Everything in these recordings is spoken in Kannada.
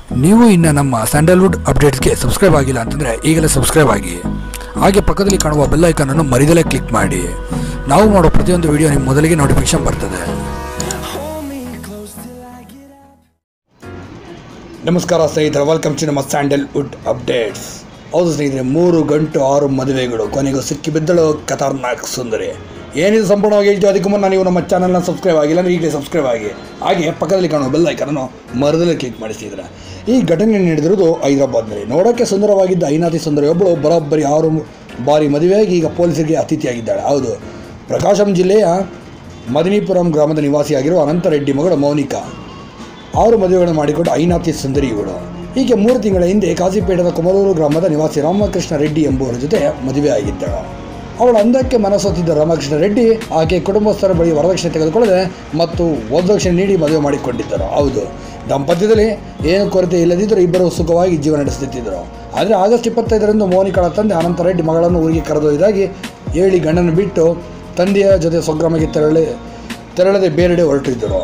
ನೀವು ಇನ್ನು ನಮ್ಮ ಸ್ಯಾಂಡಲ್ವುಡ್ ಅಪ್ಡೇಟ್ಸ್ಗೆ ಸಬ್ಸ್ಕ್ರೈಬ್ ಆಗಿಲ್ಲ ಅಂತಂದರೆ ಈಗಲೇ ಸಬ್ಸ್ಕ್ರೈಬ್ ಆಗಿ ಹಾಗೆ ಪಕ್ಕದಲ್ಲಿ ಕಾಣುವ ಬೆಲ್ ಐಕನನ್ನು ಮರಿದಲೇ ಕ್ಲಿಕ್ ಮಾಡಿ ನಾವು ಮಾಡೋ ಪ್ರತಿಯೊಂದು ವಿಡಿಯೋ ನಿಮ್ಮ ಮೊದಲಿಗೆ ನೋಟಿಫಿಕೇಶನ್ ಬರ್ತದೆ ನಮಸ್ಕಾರ ಸ್ನೇಹಿತರೆ ವೆಲ್ಕಮ್ ಟು ನಮ್ಮ ಸ್ಯಾಂಡಲ್ವುಡ್ ಅಪ್ಡೇಟ್ಸ್ ಹೌದು ಸ್ನೇಹಿತರೆ ಮೂರು ಗಂಟು ಆರು ಮದುವೆಗಳು ಕೊನೆಗೂ ಸಿಕ್ಕಿ ಬಿದ್ದಳು ಖತರ್ನಾಕ್ ಸುಂದರಿ ಏನಿದು ಸಂಪೂರ್ಣವಾಗಿ ಹೇಳ್ತೀವಿ ಅದಕ್ಕೆ ಮುನ್ನ ನೀವು ನಮ್ಮ ಚಾನಲ್ನ ಸಬ್ಸ್ಕ್ರೈಬ್ ಆಗಿಲ್ಲ ಅಂದರೆ ಈಗಲೇ ಸಬ್ಸ್ಕ್ರೈಬ್ ಆಗಿ ಹಾಗೆ ಪಕ್ಕದಲ್ಲಿ ಕಾಣುವ ಬೆಲ್ ಐಕನನ್ನು ಮರದಲ್ಲಿ ಕ್ಲಿಕ್ ಮಾಡಿಸಿದ್ರೆ ಈ ಘಟನೆ ನಡೆದಿರೋದು ಹೈದರಾಬಾದ್ನಲ್ಲಿ ನೋಡೋಕ್ಕೆ ಸುಂದರವಾಗಿದ್ದ ಐನಾತಿ ಸುಂದರಿಯೊಬ್ಬಳು ಬರೋಬ್ಬರಿ ಆರು ಬಾರಿ ಮದುವೆಯಾಗಿ ಈಗ ಪೊಲೀಸರಿಗೆ ಅತಿಥಿಯಾಗಿದ್ದಾಳೆ ಹೌದು ಪ್ರಕಾಶಂ ಜಿಲ್ಲೆಯ ಮದನಿಪುರಂ ಗ್ರಾಮದ ನಿವಾಸಿಯಾಗಿರುವ ಅನಂತ ರೆಡ್ಡಿ ಮಗಳು ಮೌನಿಕಾ ಆರು ಮದುವೆಗಳನ್ನು ಮಾಡಿಕೊಂಡು ಐನಾತಿ ಸುಂದರಿ ಇವಳು ಹೀಗೆ ಮೂರು ತಿಂಗಳ ಹಿಂದೆ ಕಾಸಿಪೇಟದ ಕುಮರೂರು ಗ್ರಾಮದ ನಿವಾಸಿ ರಾಮಕೃಷ್ಣ ರೆಡ್ಡಿ ಎಂಬುವರ ಜೊತೆ ಮದುವೆ ಆಗಿದ್ದಳು ಅವಳ ಅಂದಕ್ಕೆ ಮನಸ್ಸೊತ್ತಿದ್ದ ರಾಮಕೃಷ್ಣ ರೆಡ್ಡಿ ಆಕೆ ಕುಟುಂಬಸ್ಥರ ಬಳಿ ವರದಕ್ಷಿಣೆ ತೆಗೆದುಕೊಳ್ಳದೆ ಮತ್ತು ವರದಕ್ಷಿಣೆ ನೀಡಿ ಮದುವೆ ಮಾಡಿಕೊಂಡಿದ್ದರು ಹೌದು ದಂಪತ್ಯದಲ್ಲಿ ಏನು ಕೊರತೆ ಇಲ್ಲದಿದ್ದರೂ ಇಬ್ಬರು ಸುಖವಾಗಿ ಜೀವನ ನಡೆಸುತ್ತಿದ್ದರು ಆದರೆ ಆಗಸ್ಟ್ ಇಪ್ಪತ್ತೈದರಂದು ಮೋನಿಕಳ ತಂದೆ ಅನಂತ ರೆಡ್ಡಿ ಮಗಳನ್ನು ಊರಿಗೆ ಕರೆದೊಯ್ದಾಗಿ ಹೇಳಿ ಗಂಡನ ಬಿಟ್ಟು ತಂದೆಯ ಜೊತೆ ಸ್ವಗ್ರಾಮಕ್ಕೆ ತೆರಳಿ ತೆರಳದೆ ಬೇರೆಡೆ ಹೊರಟಿದ್ದರು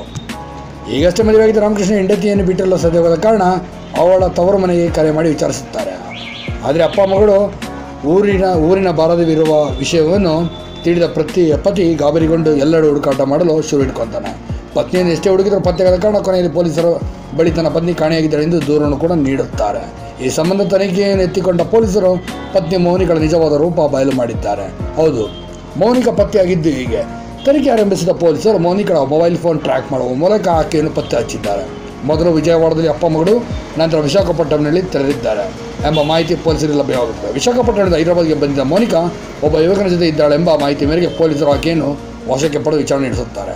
ಈಗಷ್ಟೇ ಮದುವೆಯಾಗಿದ್ದ ರಾಮಕೃಷ್ಣ ಹೆಂಡತಿಯನ್ನು ಬಿಟ್ಟಲ್ಲ ಸಾಧ್ಯವಾದ ಕಾರಣ ಅವಳ ತವರು ಮನೆಗೆ ಕರೆ ಮಾಡಿ ವಿಚಾರಿಸುತ್ತಾರೆ ಆದರೆ ಅಪ್ಪ ಮಗಳು ಊರಿನ ಊರಿನ ಬಾರದವಿರುವ ವಿಷಯವನ್ನು ತಿಳಿದ ಪ್ರತಿ ಪತಿ ಗಾಬರಿಗೊಂಡು ಎಲ್ಲೆಡೆ ಹುಡುಕಾಟ ಮಾಡಲು ಶುರು ಇಟ್ಕೊತಾನೆ ಪತ್ನಿಯನ್ನು ಎಷ್ಟೇ ಹುಡುಕಿದರೂ ಪತ್ತೆಯಾದ ಕಾರಣ ಕೊನೆಯಲ್ಲಿ ಪೊಲೀಸರ ಬಳಿ ತನ್ನ ಪತ್ನಿ ಕಾಣೆಯಾಗಿದ್ದಾಳೆ ಎಂದು ದೂರನ್ನು ಕೂಡ ನೀಡುತ್ತಾರೆ ಈ ಸಂಬಂಧ ತನಿಖೆಯನ್ನು ಎತ್ತಿಕೊಂಡ ಪೊಲೀಸರು ಪತ್ನಿ ಮೌನಿಗಳ ನಿಜವಾದ ರೂಪ ಬಯಲು ಮಾಡಿದ್ದಾರೆ ಹೌದು ಮೌನಿಕ ಪತ್ತೆಯಾಗಿದ್ದು ಹೀಗೆ ತನಿಖೆ ಆರಂಭಿಸಿದ ಪೊಲೀಸರು ಮೌನಿಕಳ ಮೊಬೈಲ್ ಫೋನ್ ಟ್ರ್ಯಾಕ್ ಮಾಡುವ ಮೂಲಕ ಆಕೆಯನ್ನು ಪತ್ತೆ ಹಚ್ಚಿದ್ದಾರೆ ಮೊದಲು ವಿಜಯವಾಡದಲ್ಲಿ ಅಪ್ಪ ಮಗಳು ನಂತರ ವಿಶಾಖಪಟ್ಟಣಂನಲ್ಲಿ ತೆರೆದಿದ್ದಾರೆ ಎಂಬ ಮಾಹಿತಿ ಪೊಲೀಸರಿಗೆ ಲಭ್ಯವಾಗುತ್ತದೆ ವಿಶಾಖಪಟ್ಟಣದ ಹೈದರಾಬಾದ್ಗೆ ಬಂದಿದ್ದ ಮೋನಿಕಾ ಒಬ್ಬ ಯುವಕನ ಜೊತೆ ಇದ್ದಾಳೆ ಎಂಬ ಮಾಹಿತಿ ಮೇರೆಗೆ ಪೊಲೀಸರು ಆಕೆಯನ್ನು ವಶಕ್ಕೆ ಪಡೆದು ವಿಚಾರಣೆ ನಡೆಸುತ್ತಾರೆ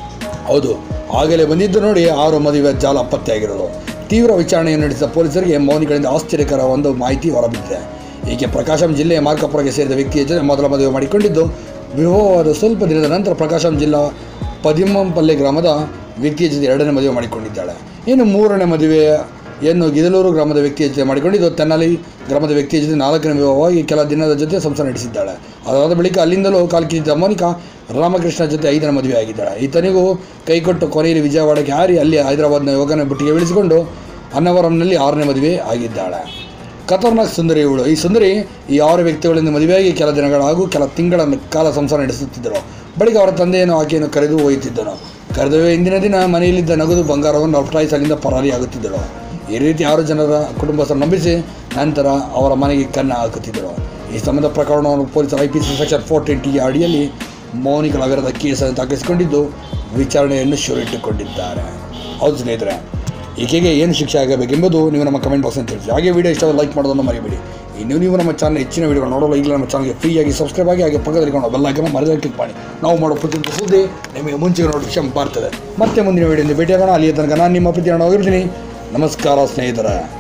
ಹೌದು ಆಗಲೇ ಬಂದಿದ್ದು ನೋಡಿ ಆರು ಮದುವೆ ಜಾಲ ಪತ್ತೆಯಾಗಿರೋದು ತೀವ್ರ ವಿಚಾರಣೆಯನ್ನು ನಡೆಸಿದ ಪೊಲೀಸರಿಗೆ ಮೌನಿಗಳಿಂದ ಆಶ್ಚರ್ಯಕರ ಒಂದು ಮಾಹಿತಿ ಹೊರಬಿದ್ದಿದೆ ಈಕೆ ಪ್ರಕಾಶಂ ಜಿಲ್ಲೆಯ ಮಾರ್ಕಪುರಕ್ಕೆ ಸೇರಿದ ವ್ಯಕ್ತಿಯ ಜೊತೆ ಮೊದಲ ಮದುವೆ ಮಾಡಿಕೊಂಡಿದ್ದು ವಿವಾಹವಾದ ಸ್ವಲ್ಪ ದಿನದ ನಂತರ ಪ್ರಕಾಶಂ ಜಿಲ್ಲಾ ಪದಿಮಂಪಲ್ಲೆ ಗ್ರಾಮದ ವ್ಯಕ್ತಿಯ ಜೊತೆ ಎರಡನೇ ಮದುವೆ ಮಾಡಿಕೊಂಡಿದ್ದಾಳೆ ಇನ್ನು ಮೂರನೇ ಮದುವೆಯನ್ನು ಗಿದಲೂರು ಗ್ರಾಮದ ವ್ಯಕ್ತಿಯ ಜೊತೆ ಮಾಡಿಕೊಂಡಿದ್ದು ತೆನ್ನಲಿ ಗ್ರಾಮದ ವ್ಯಕ್ತಿಯ ಜೊತೆ ನಾಲ್ಕನೇ ವಿವಾಹವಾಗಿ ಕೆಲ ದಿನದ ಜೊತೆ ಸಂಸಾರ ನಡೆಸಿದ್ದಾಳೆ ಅದಾದ ಬಳಿಕ ಅಲ್ಲಿಂದಲೂ ಕಾಲ್ಕಿದ್ದ ಮೋನಿಕಾ ರಾಮಕೃಷ್ಣ ಜೊತೆ ಐದನೇ ಮದುವೆ ಆಗಿದ್ದಾಳೆ ಈತನಿಗೂ ಕೈಕೊಟ್ಟು ಕೊನೆಯಲ್ಲಿ ವಿಜಯವಾಡಕ್ಕೆ ಹಾರಿ ಅಲ್ಲಿ ಹೈದರಾಬಾದ್ನ ಯೋಗನ ಬುಟ್ಟಿಗೆ ಇಳಿಸಿಕೊಂಡು ಅನ್ನವರಂನಲ್ಲಿ ಆರನೇ ಮದುವೆ ಆಗಿದ್ದಾಳೆ ಖತರ್ನಾಕ್ ಸುಂದರಿ ಇವಳು ಈ ಸುಂದರಿ ಈ ಆರು ವ್ಯಕ್ತಿಗಳಿಂದ ಮದುವೆಯಾಗಿ ಕೆಲ ದಿನಗಳ ಹಾಗೂ ಕೆಲ ತಿಂಗಳ ಕಾಲ ಸಂಸಾರ ನಡೆಸುತ್ತಿದ್ದರು ಬಳಿಕ ಅವರ ತಂದೆಯನ್ನು ಆಕೆಯನ್ನು ಕರೆದು ಒಯ್ಯುತ್ತಿದ್ದನು ಕರೆದೊಯ್ಯುವ ಇಂದಿನ ದಿನ ಮನೆಯಲ್ಲಿದ್ದ ನಗದು ಬಂಗಾರವನ್ನು ಅಲ್ಟ್ರಾಯಿಸ್ ಅಲ್ಲಿಂದ ಪರಾರಿಯಾಗುತ್ತಿದ್ದಳು ಈ ರೀತಿ ಆರು ಜನರ ಕುಟುಂಬಸ್ಥರು ನಂಬಿಸಿ ನಂತರ ಅವರ ಮನೆಗೆ ಕನ್ನ ಹಾಕುತ್ತಿದ್ದರು ಈ ಸಂಬಂಧ ಪ್ರಕರಣವನ್ನು ಪೊಲೀಸರು I P C section fourteen T ಅಡಿಯಲ್ಲಿ ಮೌನಿಕಳ ವಿರುದ್ಧ ಕೇಸನ್ನು ದಾಖಲಿಸಿಕೊಂಡಿದ್ದು ವಿಚಾರಣೆಯನ್ನು ಶುರುವಿಟ್ಟುಕೊಂಡಿದ್ದಾರೆ ಹೌದು ಸ್ನೇಹಿತರೆ ಈಕೆಗೆ ಏನು ಶಿಕ್ಷೆ ಆಗಬೇಕೆಂಬುದು ನೀವು ನಮ್ಮ ಕಮೆಂಟ್ ಬಾಕ್ಸ್ನಲ್ಲಿ ತಿಳಿಸಿ ಹಾಗೆ ವಿಡಿಯೋ ಇಷ್ಟ ಲೈಕ್ ಮಾಡೋದನ್ನು ಮರಿಬೇಡಿ ಇನ್ನು ನೀವು ನಮ್ಮ ಚಾನಲ್ ಹೆಚ್ಚಿನ ವಿಡಿಯೋಗಳು ನೋಡಲು ಈಗಲೇ ನಮ್ಮ ಚಾನಲ್ಗೆ ಫ್ರೀಯಾಗಿ ಸಬ್ಸ್ಕ್ರೈಬ್ ಆಗಿ ಹಾಗೆ ಪಕ್ಕದಲ್ಲಿ ಕಾಣೋ ಬೆಲ್ ಐಕನ್ ಮರದಲ್ಲಿ ಕ್ಲಿಕ್ ಮಾಡಿ ನಾವು ಮಾಡೋ ಪ್ರತಿಯೊಂದು ಸುದ್ದಿ ನಿಮಗೆ ಮುಂಚೆ ನೋಟಿಫಿಕೇಶನ್ ಬರ್ತದೆ ಮತ್ತೆ ಮುಂದಿನ ವಿಡಿಯೋದಲ್ಲಿ ಭೇಟಿಯಾಗೋಣ ಅಲ್ಲಿಯ ತನಕ ನಾನು ನಿಮ್ಮ ಪ್ರೀತಿ ಹೋಗಿರ್ತೀನಿ ನಮಸ್ಕಾರ ಸ್ನೇಹಿತರೆ